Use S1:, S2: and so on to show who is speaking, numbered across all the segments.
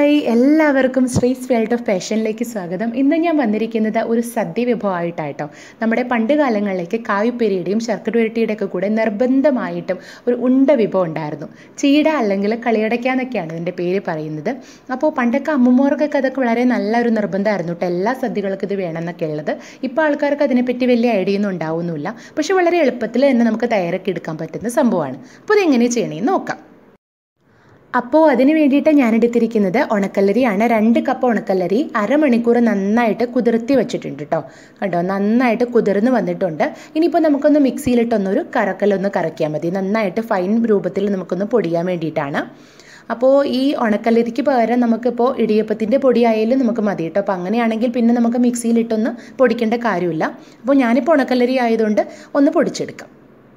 S1: hi എല്ലാവർക്കും ശ്രീസ് world of പാഷനിലേക്ക് സ്വാഗതം ഇന്ന് ഞാൻ വന്നിരിക്കുന്നത് ഒരു സദ്യ വിഭവമായിട്ടാട്ടോ നമ്മുടെ പണ്ട് കാലങ്ങളിലേക്ക് കായുപ്പേരിയുടെയും ശർക്കര ഉരുട്ടിയുടെ ഒക്കെ കൂടെ നിർബന്ധമായിട്ടും ഒരു ഉണ്ട വിഭവം ഉണ്ടായിരുന്നു ചീട അല്ലെങ്കിൽ കളിയടയ്ക്ക എന്നൊക്കെയാണ് ഇതിൻ്റെ പേര് പറയുന്നത് അപ്പോൾ പണ്ടൊക്കെ അമ്മൂമ്മമാർക്കൊക്കെ അതൊക്കെ വളരെ നല്ലൊരു നിർബന്ധമായിരുന്നു കേട്ടോ എല്ലാ സദ്യകൾക്കും ഇത് വേണമെന്നൊക്കെ ഉള്ളത് ഇപ്പോൾ ആൾക്കാർക്ക് അതിനെപ്പറ്റി വലിയ ഐഡിയ ഒന്നും ഉണ്ടാവുന്നില്ല പക്ഷെ വളരെ എളുപ്പത്തിൽ തന്നെ നമുക്ക് തയ്യാറാക്കി എടുക്കാൻ പറ്റുന്ന സംഭവമാണ് അപ്പോൾ ഇതെങ്ങനെ ചെയ്യണമെന്ന് നോക്കാം അപ്പോൾ അതിന് വേണ്ടിയിട്ട് ഞാൻ എടുത്തിരിക്കുന്നത് ഉണക്കല്ലരിയാണ് രണ്ട് കപ്പ് ഉണക്കല്ലരി അരമണിക്കൂർ നന്നായിട്ട് കുതിർത്തി വെച്ചിട്ടുണ്ട് കേട്ടോ കണ്ടോ നന്നായിട്ട് കുതിർന്ന് വന്നിട്ടുണ്ട് ഇനിയിപ്പോൾ നമുക്കൊന്ന് മിക്സിയിലിട്ടൊന്നൊരു കറക്കലൊന്ന് കറക്കിയാൽ മതി നന്നായിട്ട് ഫൈൻ രൂപത്തിൽ നമുക്കൊന്ന് പൊടിയാൻ വേണ്ടിയിട്ടാണ് അപ്പോൾ ഈ ഉണക്കല്ലരിക്ക് പകരം നമുക്കിപ്പോൾ ഇടിയപ്പത്തിൻ്റെ പൊടിയായാലും നമുക്ക് മതി കേട്ടോ അപ്പോൾ അങ്ങനെയാണെങ്കിൽ പിന്നെ നമുക്ക് മിക്സിയിലിട്ടൊന്ന് പൊടിക്കേണ്ട കാര്യമില്ല അപ്പോൾ ഞാനിപ്പോൾ ഉണക്കല്ലരി ആയതുകൊണ്ട് ഒന്ന് പൊടിച്ചെടുക്കാം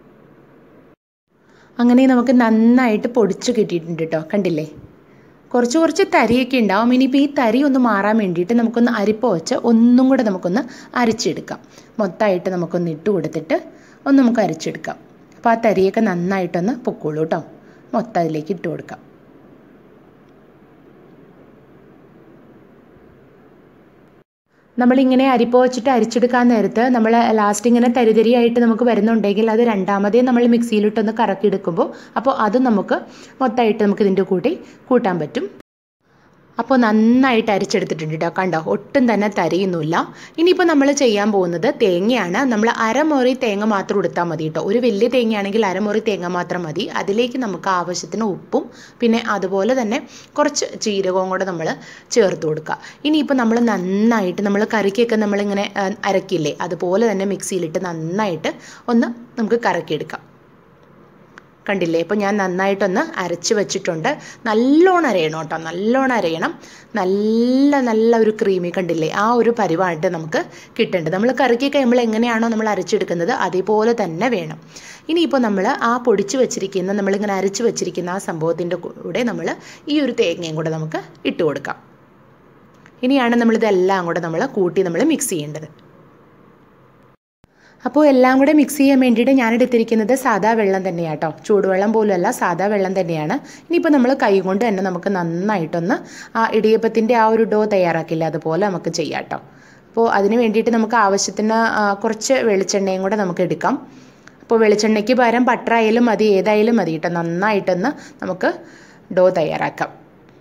S1: അങ്ങനെ നമുക്ക് നന്നായിട്ട് പൊടിച്ച് കിട്ടിയിട്ടുണ്ട് കേട്ടോ കണ്ടില്ലേ കുറച്ച് കുറച്ച് തരിയൊക്കെ ഉണ്ടാവും ഇനിയിപ്പോൾ ഈ തരി ഒന്ന് മാറാൻ വേണ്ടിയിട്ട് നമുക്കൊന്ന് അരിപ്പ വെച്ച് ഒന്നും കൂടെ നമുക്കൊന്ന് അരച്ചെടുക്കാം മൊത്തമായിട്ട് നമുക്കൊന്ന് ഇട്ട് കൊടുത്തിട്ട് ഒന്ന് നമുക്ക് അരച്ചെടുക്കാം അപ്പോൾ ആ തരിയൊക്കെ നന്നായിട്ടൊന്ന് പൊക്കോളൂ കേട്ടോ മൊത്തം അതിലേക്ക് ഇട്ട് കൊടുക്കാം നമ്മളിങ്ങനെ അരിപ്പ വെച്ചിട്ട് അരിച്ചെടുക്കാൻ നേരത്ത് നമ്മൾ ലാസ്റ്റ് ഇങ്ങനെ തരിതരിയായിട്ട് നമുക്ക് വരുന്നുണ്ടെങ്കിൽ അത് രണ്ടാമതേ നമ്മൾ മിക്സിയിലിട്ടൊന്ന് കറക്കിയെടുക്കുമ്പോൾ അപ്പോൾ അത് നമുക്ക് മൊത്തമായിട്ട് നമുക്ക് ഇതിൻ്റെ കൂട്ടി കൂട്ടാൻ പറ്റും അപ്പോൾ നന്നായിട്ട് അരിച്ചെടുത്തിട്ടുണ്ട് കേട്ടോ കണ്ടോ ഒട്ടും തന്നെ തരിയൊന്നുമില്ല ഇനിയിപ്പോൾ നമ്മൾ ചെയ്യാൻ പോകുന്നത് തേങ്ങയാണ് നമ്മൾ അരമുറി തേങ്ങ മാത്രം എടുത്താൽ മതി കേട്ടോ ഒരു വലിയ തേങ്ങയാണെങ്കിൽ അരമുറി തേങ്ങ മാത്രം മതി അതിലേക്ക് നമുക്ക് ആവശ്യത്തിന് ഉപ്പും പിന്നെ അതുപോലെ തന്നെ കുറച്ച് ജീരകവും കൂടെ നമ്മൾ ചേർത്ത് കൊടുക്കുക ഇനിയിപ്പോൾ നമ്മൾ നന്നായിട്ട് നമ്മൾ കറിക്കൊക്കെ നമ്മളിങ്ങനെ അരക്കില്ലേ അതുപോലെ തന്നെ മിക്സിയിലിട്ട് നന്നായിട്ട് ഒന്ന് നമുക്ക് കറക്കിയെടുക്കാം കണ്ടില്ലേ ഇപ്പോൾ ഞാൻ നന്നായിട്ടൊന്ന് അരച്ച് വെച്ചിട്ടുണ്ട് നല്ലോണം അരയണം കേട്ടോ നല്ലോണം അരയണം നല്ല നല്ല ഒരു ക്രീമി കണ്ടില്ലേ ആ ഒരു പരിവായിട്ട് നമുക്ക് കിട്ടേണ്ടത് നമ്മൾ കറിക്ക് കഴിയുമ്പോൾ എങ്ങനെയാണോ നമ്മൾ അരച്ചെടുക്കുന്നത് അതേപോലെ തന്നെ വേണം ഇനിയിപ്പോൾ നമ്മൾ ആ പൊടിച്ച് വെച്ചിരിക്കുന്ന നമ്മളിങ്ങനെ അരച്ച് വെച്ചിരിക്കുന്ന ആ സംഭവത്തിൻ്റെ കൂടെ നമ്മൾ ഈ ഒരു തേങ്ങയും കൂടെ നമുക്ക് ഇട്ട് കൊടുക്കാം ഇനിയാണ് നമ്മളിതെല്ലാം കൂടെ നമ്മൾ കൂട്ടി നമ്മൾ മിക്സ് ചെയ്യേണ്ടത് അപ്പോൾ എല്ലാം കൂടെ മിക്സ് ചെയ്യാൻ വേണ്ടിയിട്ട് ഞാൻ എടുത്തിരിക്കുന്നത് സാദാ വെള്ളം തന്നെയാണ് കേട്ടോ ചൂടുവെള്ളം പോലുമല്ല സാദാ വെള്ളം തന്നെയാണ് ഇനിയിപ്പോൾ നമ്മൾ കൈ കൊണ്ട് തന്നെ നമുക്ക് നന്നായിട്ടൊന്ന് ആ ഇടിയപ്പത്തിൻ്റെ ആ ഒരു ഡോ തയ്യാറാക്കില്ല അതുപോലെ നമുക്ക് ചെയ്യാം കേട്ടോ അപ്പോൾ അതിന് വേണ്ടിയിട്ട് നമുക്ക് ആവശ്യത്തിന് കുറച്ച് വെളിച്ചെണ്ണയും കൂടെ നമുക്ക് എടുക്കാം അപ്പോൾ വെളിച്ചെണ്ണയ്ക്ക് പകരം ബട്ടർ ആയാലും മതി ഏതായാലും മതി കേട്ടോ നന്നായിട്ടൊന്ന് നമുക്ക് ഡോ തയ്യാറാക്കാം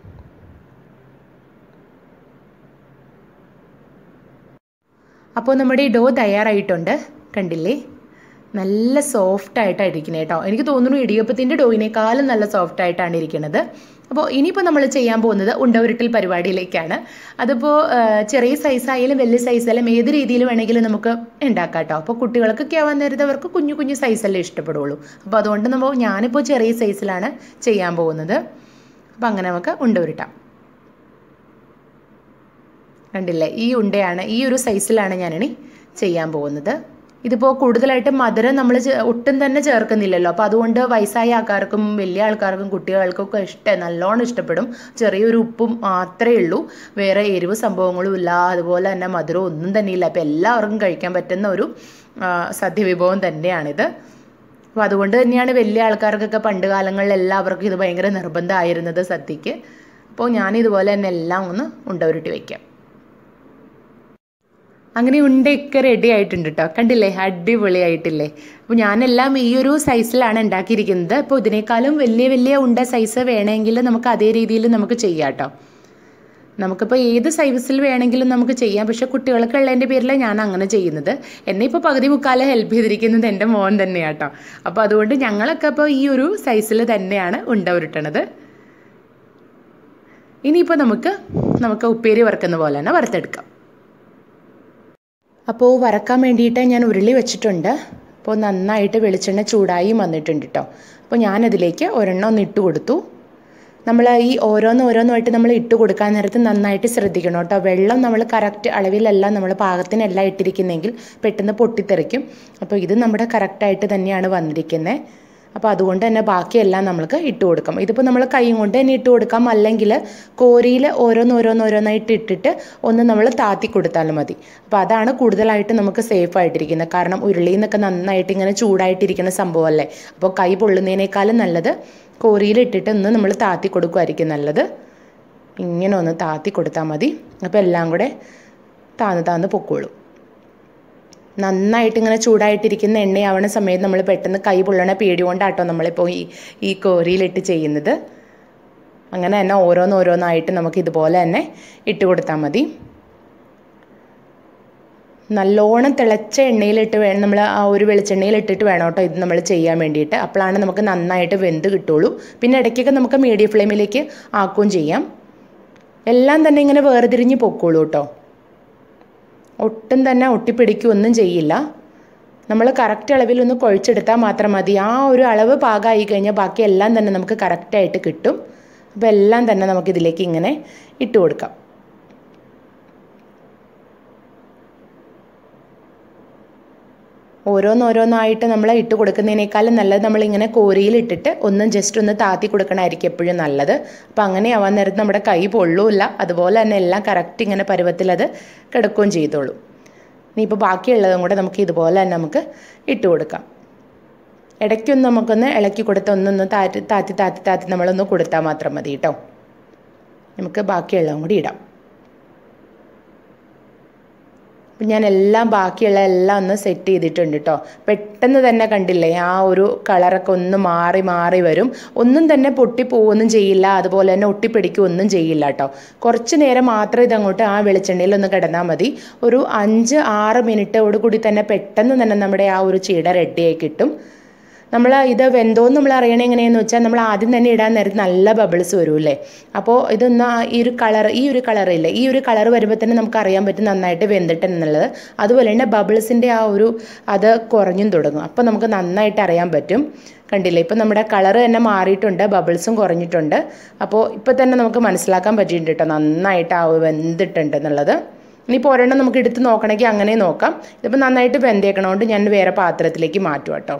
S1: അപ്പോൾ നമ്മുടെ ഈ ഡോ തയ്യാറായിട്ടുണ്ട് കണ്ടില്ലേ നല്ല സോഫ്റ്റ് ആയിട്ടാണ് ഇരിക്കുന്നത് കേട്ടോ എനിക്ക് തോന്നുന്നു ഇടിയപ്പത്തിൻ്റെ ഡോയിനേക്കാളും നല്ല സോഫ്റ്റ് ആയിട്ടാണ് ഇരിക്കുന്നത് അപ്പോൾ ഇനിയിപ്പോൾ നമ്മൾ ചെയ്യാൻ പോകുന്നത് ഉണ്ടവുരുട്ടൽ പരിപാടിയിലേക്കാണ് അതിപ്പോൾ ചെറിയ സൈസായാലും വലിയ സൈസായാലും ഏത് രീതിയിൽ വേണമെങ്കിലും നമുക്ക് ഉണ്ടാക്കാം കേട്ടോ അപ്പോൾ കുട്ടികൾക്കൊക്കെ ആവാൻ നേരത്തെ അവർക്ക് കുഞ്ഞു കുഞ്ഞു സൈസല്ലേ ഇഷ്ടപ്പെടുള്ളൂ അപ്പോൾ അതുകൊണ്ട് നമ്മൾ ഞാനിപ്പോൾ ചെറിയ സൈസിലാണ് ചെയ്യാൻ പോകുന്നത് അപ്പോൾ അങ്ങനെ നമുക്ക് ഉണ്ടവുരുട്ടാം കണ്ടില്ലേ ഈ ഉണ്ടയാണ് ഈ ഒരു സൈസിലാണ് ഞാനിനി ചെയ്യാൻ പോകുന്നത് ഇതിപ്പോൾ കൂടുതലായിട്ട് മധുരം നമ്മൾ ഒട്ടും തന്നെ ചേർക്കുന്നില്ലല്ലോ അപ്പോൾ അതുകൊണ്ട് വയസ്സായ ആൾക്കാർക്കും വലിയ ആൾക്കാർക്കും കുട്ടികൾക്കൊക്കെ ഇഷ്ടം നല്ലോണം ഇഷ്ടപ്പെടും ചെറിയൊരു ഉപ്പും മാത്രമേ ഉള്ളൂ വേറെ എരിവ് സംഭവങ്ങളും ഇല്ല അതുപോലെ തന്നെ മധുരം ഒന്നും തന്നെ ഇല്ല അപ്പോൾ എല്ലാവർക്കും കഴിക്കാൻ പറ്റുന്ന ഒരു സദ്യ വിഭവം തന്നെയാണിത് അപ്പോൾ അതുകൊണ്ട് തന്നെയാണ് വലിയ ആൾക്കാർക്കൊക്കെ പണ്ട് കാലങ്ങളിൽ എല്ലാവർക്കും ഇത് ഭയങ്കര നിർബന്ധമായിരുന്നത് സദ്യക്ക് അപ്പോൾ ഞാനിതുപോലെ തന്നെ എല്ലാം ഒന്ന് ഉണ്ടവരുട്ടി വയ്ക്കാം അങ്ങനെ ഉണ്ടയൊക്കെ റെഡി ആയിട്ടുണ്ട് കേട്ടോ കണ്ടില്ലേ അടിപൊളിയായിട്ടില്ലേ അപ്പോൾ ഞാനെല്ലാം ഈ ഒരു സൈസിലാണ് ഉണ്ടാക്കിയിരിക്കുന്നത് അപ്പോൾ ഇതിനേക്കാളും വലിയ വലിയ ഉണ്ട സൈസ് വേണമെങ്കിൽ നമുക്ക് അതേ രീതിയിൽ നമുക്ക് ചെയ്യാം കേട്ടോ നമുക്കിപ്പോൾ ഏത് സൈസിൽ വേണമെങ്കിലും നമുക്ക് ചെയ്യാം പക്ഷേ കുട്ടികൾക്ക് ഉള്ളതിൻ്റെ പേരിൽ ഞാൻ അങ്ങനെ ചെയ്യുന്നത് എന്നെ ഇപ്പോൾ പകുതി മുക്കാലം ഹെൽപ്പ് ചെയ്തിരിക്കുന്നത് എൻ്റെ മോൻ തന്നെയാണ് കേട്ടോ അപ്പോൾ അതുകൊണ്ട് ഞങ്ങളൊക്കെ ഇപ്പോൾ ഈ ഒരു സൈസിൽ തന്നെയാണ് ഉണ്ട ഉരുട്ടണത് ഇനിയിപ്പോൾ നമുക്ക് നമുക്ക് ഉപ്പേരി വറുക്കുന്ന പോലെ തന്നെ വറുത്തെടുക്കാം അപ്പോൾ വറക്കാൻ വേണ്ടിയിട്ട് ഞാൻ ഉരുളി വെച്ചിട്ടുണ്ട് അപ്പോൾ നന്നായിട്ട് വെളിച്ചെണ്ണ ചൂടായി വന്നിട്ടുണ്ട് കേട്ടോ അപ്പോൾ ഞാനതിലേക്ക് ഒരെണ്ണം ഒന്ന് ഇട്ട് കൊടുത്തു നമ്മൾ ഈ ഓരോന്ന് ഓരോന്നുമായിട്ട് നമ്മൾ ഇട്ട് കൊടുക്കാൻ നേരത്ത് നന്നായിട്ട് ശ്രദ്ധിക്കണം കേട്ടോ വെള്ളം നമ്മൾ കറക്റ്റ് അളവിലല്ല നമ്മൾ പാകത്തിനല്ല ഇട്ടിരിക്കുന്നതെങ്കിൽ പെട്ടെന്ന് പൊട്ടിത്തെറിക്കും അപ്പോൾ ഇത് നമ്മുടെ കറക്റ്റായിട്ട് തന്നെയാണ് വന്നിരിക്കുന്നത് അപ്പോൾ അതുകൊണ്ട് തന്നെ ബാക്കിയെല്ലാം നമ്മൾക്ക് ഇട്ട് കൊടുക്കാം ഇതിപ്പോൾ നമ്മൾ കൈ കൊണ്ട് തന്നെ ഇട്ട് കൊടുക്കാം അല്ലെങ്കിൽ കോരിയിൽ ഓരോന്ന് ഓരോന്ന് ഓരോന്നായിട്ട് ഇട്ടിട്ട് ഒന്ന് നമ്മൾ താത്തി കൊടുത്താലും മതി അപ്പോൾ അതാണ് കൂടുതലായിട്ട് നമുക്ക് സേഫ് ആയിട്ടിരിക്കുന്നത് കാരണം ഉരുളിയിൽ നിന്നൊക്കെ നന്നായിട്ട് ഇങ്ങനെ ചൂടായിട്ടിരിക്കുന്ന സംഭവമല്ലേ അപ്പോൾ കൈ പൊള്ളുന്നതിനേക്കാളും നല്ലത് കോരിയിൽ ഇട്ടിട്ട് ഒന്ന് നമ്മൾ താത്തി കൊടുക്കുമായിരിക്കും നല്ലത് ഇങ്ങനെ ഒന്ന് താത്തി കൊടുത്താൽ മതി അപ്പോൾ എല്ലാം കൂടെ താന്ന് താന്ന് പൊക്കോളും നന്നായിട്ട് ഇങ്ങനെ ചൂടായിട്ടിരിക്കുന്ന എണ്ണയാവണ സമയത്ത് നമ്മൾ പെട്ടെന്ന് കൈ പൊള്ളണ പേടി കൊണ്ടാട്ടോ നമ്മളിപ്പോൾ ഈ ഈ കോരിയിലിട്ട് ചെയ്യുന്നത് അങ്ങനെ തന്നെ ഓരോന്നോരോന്നായിട്ട് നമുക്ക് ഇതുപോലെ തന്നെ ഇട്ട് കൊടുത്താൽ മതി നല്ലോണം തിളച്ച എണ്ണയിലിട്ട് വേണം നമ്മൾ ആ ഒരു വെളിച്ചെണ്ണയിൽ ഇട്ടിട്ട് വേണം കേട്ടോ ഇത് നമ്മൾ ചെയ്യാൻ വേണ്ടിയിട്ട് അപ്പോഴാണ് നമുക്ക് നന്നായിട്ട് വെന്ത് കിട്ടുള്ളൂ പിന്നെ ഇടയ്ക്കൊക്കെ നമുക്ക് മീഡിയം ഫ്ലെയിമിലേക്ക് ആക്കുകയും ചെയ്യാം എല്ലാം തന്നെ ഇങ്ങനെ വേർതിരിഞ്ഞ് പൊക്കോളൂ കേട്ടോ ഒട്ടും തന്നെ ഒട്ടിപ്പിടിക്കുകയൊന്നും ചെയ്യില്ല നമ്മൾ കറക്റ്റ് അളവിലൊന്ന് കുഴച്ചെടുത്താൽ മാത്രം മതി ആ ഒരു അളവ് പാകമായി കഴിഞ്ഞാൽ ബാക്കി എല്ലാം തന്നെ നമുക്ക് കറക്റ്റായിട്ട് കിട്ടും അപ്പോൾ എല്ലാം തന്നെ നമുക്കിതിലേക്ക് ഇങ്ങനെ ഇട്ട് കൊടുക്കാം ഓരോന്നോരോന്നായിട്ട് നമ്മൾ ഇട്ട് കൊടുക്കുന്നതിനേക്കാളും നല്ലത് നമ്മളിങ്ങനെ കോരിയിൽ ഇട്ടിട്ട് ഒന്നും ജസ്റ്റ് ഒന്ന് താത്തി കൊടുക്കണമായിരിക്കും എപ്പോഴും നല്ലത് അപ്പോൾ അങ്ങനെ ആവാൻ നേരത്ത് നമ്മുടെ കൈ പൊള്ളൂല്ല അതുപോലെ തന്നെ എല്ലാം കറക്റ്റ് ഇങ്ങനെ പരുവത്തിൽ അത് കിടക്കുകയും ചെയ്തോളൂ ഇനിയിപ്പോൾ ബാക്കിയുള്ളതും കൂടെ നമുക്ക് ഇതുപോലെ തന്നെ നമുക്ക് ഇട്ട് കൊടുക്കാം ഇടയ്ക്കൊന്ന് നമുക്കൊന്ന് ഇളക്കി കൊടുത്ത് ഒന്നൊന്ന് താറ്റി താത്തി താത്തി താത്തി നമ്മളൊന്ന് കൊടുത്താൽ മാത്രം മതി കേട്ടോ നമുക്ക് ബാക്കിയുള്ളതും കൂടി ഇടാം അപ്പം ഞാൻ എല്ലാം ബാക്കിയുള്ള എല്ലാം ഒന്ന് സെറ്റ് ചെയ്തിട്ടുണ്ട് കേട്ടോ പെട്ടെന്ന് തന്നെ കണ്ടില്ലേ ആ ഒരു കളറൊക്കെ ഒന്ന് മാറി മാറി വരും ഒന്നും തന്നെ പൊട്ടിപ്പോവൊന്നും ചെയ്യില്ല അതുപോലെ തന്നെ ഒട്ടിപ്പിടിക്കുകയൊന്നും ചെയ്യില്ല കേട്ടോ കുറച്ച് നേരം മാത്രം ഇതങ്ങോട്ട് ആ വെളിച്ചെണ്ണയിൽ ഒന്ന് കിടന്നാൽ മതി ഒരു അഞ്ച് ആറ് മിനിറ്റോട് കൂടി തന്നെ പെട്ടെന്ന് തന്നെ നമ്മുടെ ആ ഒരു ചീട റെഡിയായി കിട്ടും നമ്മൾ ഇത് വെന്തോന്ന് നമ്മൾ അറിയണത് എങ്ങനെയാണെന്ന് വെച്ചാൽ നമ്മൾ ആദ്യം തന്നെ ഇടാൻ നേരത്ത് നല്ല ബബിൾസ് വരുമല്ലേ അപ്പോൾ ഇതൊന്ന് ആ ഈ ഒരു കളർ ഈ ഒരു കളറില്ലേ ഈ ഒരു കളർ വരുമ്പോൾ തന്നെ നമുക്ക് അറിയാൻ പറ്റും നന്നായിട്ട് വെന്തിട്ടെന്നുള്ളത് അതുപോലെ തന്നെ ബബിൾസിൻ്റെ ആ ഒരു അത് കുറഞ്ഞും തുടങ്ങും അപ്പോൾ നമുക്ക് നന്നായിട്ട് അറിയാൻ പറ്റും കണ്ടില്ലേ ഇപ്പം നമ്മുടെ കളർ തന്നെ മാറിയിട്ടുണ്ട് ബബിൾസും കുറഞ്ഞിട്ടുണ്ട് അപ്പോൾ ഇപ്പോൾ തന്നെ നമുക്ക് മനസ്സിലാക്കാൻ പറ്റിയിട്ടുണ്ട് കേട്ടോ നന്നായിട്ട് ആ വെന്തിട്ടുണ്ട് എന്നുള്ളത് ഇനിയിപ്പോൾ ഒരെണ്ണം നമുക്ക് എടുത്ത് നോക്കണമെങ്കിൽ അങ്ങനെ നോക്കാം ഇതിപ്പോൾ നന്നായിട്ട് വെന്തേക്കണോണ്ട് ഞാൻ വേറെ പാത്രത്തിലേക്ക് മാറ്റും കേട്ടോ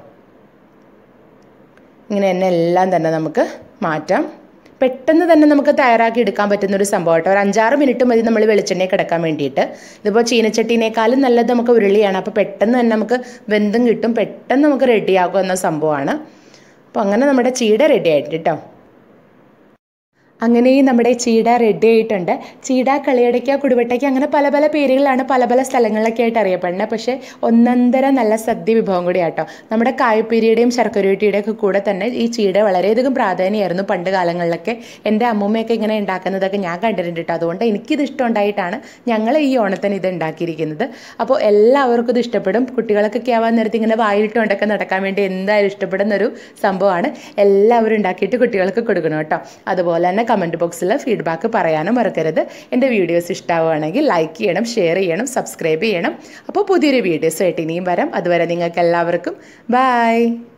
S1: ഇങ്ങനെ തന്നെ എല്ലാം തന്നെ നമുക്ക് മാറ്റാം പെട്ടെന്ന് തന്നെ നമുക്ക് തയ്യാറാക്കി എടുക്കാൻ പറ്റുന്ന ഒരു സംഭവം കേട്ടോ ഒരു അഞ്ചാറ് മിനിറ്റ് മതി നമ്മൾ വെളിച്ചെണ്ണയിൽ കിടക്കാൻ വേണ്ടിയിട്ട് ഇതിപ്പോൾ ചീനച്ചട്ടീനേക്കാളും നല്ലത് നമുക്ക് ഉരുളിയാണ് അപ്പോൾ പെട്ടെന്ന് തന്നെ നമുക്ക് വെന്തും കിട്ടും പെട്ടെന്ന് നമുക്ക് റെഡിയാകും എന്ന സംഭവമാണ് അപ്പോൾ അങ്ങനെ നമ്മുടെ ചീട റെഡി ആയിട്ട് കേട്ടോ അങ്ങനെ നമ്മുടെ ചീട റെഡി ആയിട്ടുണ്ട് ചീട കളിയടയ്ക്ക കുടുവട്ടയ്ക്ക അങ്ങനെ പല പല പേരുകളാണ് പല പല സ്ഥലങ്ങളിലൊക്കെ ആയിട്ട് അറിയപ്പെടുന്നത് പക്ഷേ ഒന്നന്തര നല്ല സദ്യ വിഭവം കൂടിയാട്ടോ നമ്മുടെ കായപ്പീരിയുടെയും ശർക്കരയുട്ടിയുടെയും ഒക്കെ കൂടെ തന്നെ ഈ ചീട വളരെയധികം പ്രാധാന്യമായിരുന്നു പണ്ട് കാലങ്ങളിലൊക്കെ എൻ്റെ അമ്മൂമ്മയൊക്കെ ഇങ്ങനെ ഉണ്ടാക്കുന്നതൊക്കെ ഞാൻ കണ്ടിട്ടുണ്ട് കേട്ടോ അതുകൊണ്ട് എനിക്കിത് ഇഷ്ടമുണ്ടായിട്ടാണ് ഞങ്ങൾ ഈ ഓണത്തിന് ഇത് ഉണ്ടാക്കിയിരിക്കുന്നത് അപ്പോൾ എല്ലാവർക്കും ഇത് ഇഷ്ടപ്പെടും കുട്ടികളൊക്കെ ആവാൻ നേരത്ത് ഇങ്ങനെ വായിലിട്ട് കൊണ്ടൊക്കെ നടക്കാൻ വേണ്ടി എന്തായാലും ഇഷ്ടപ്പെടുന്ന ഒരു സംഭവമാണ് എല്ലാവരും ഉണ്ടാക്കിയിട്ട് കുട്ടികൾക്ക് കൊടുക്കണം കേട്ടോ അതുപോലെ തന്നെ കമൻറ്റ് ബോക്സിൽ ഫീഡ്ബാക്ക് പറയാനും മറക്കരുത് എൻ്റെ വീഡിയോസ് ഇഷ്ടമാവുകയാണെങ്കിൽ ലൈക്ക് ചെയ്യണം ഷെയർ ചെയ്യണം സബ്സ്ക്രൈബ് ചെയ്യണം അപ്പോൾ പുതിയൊരു വീഡിയോസ് ആയിട്ട് ഇനിയും വരാം അതുവരെ നിങ്ങൾക്ക് എല്ലാവർക്കും ബായ്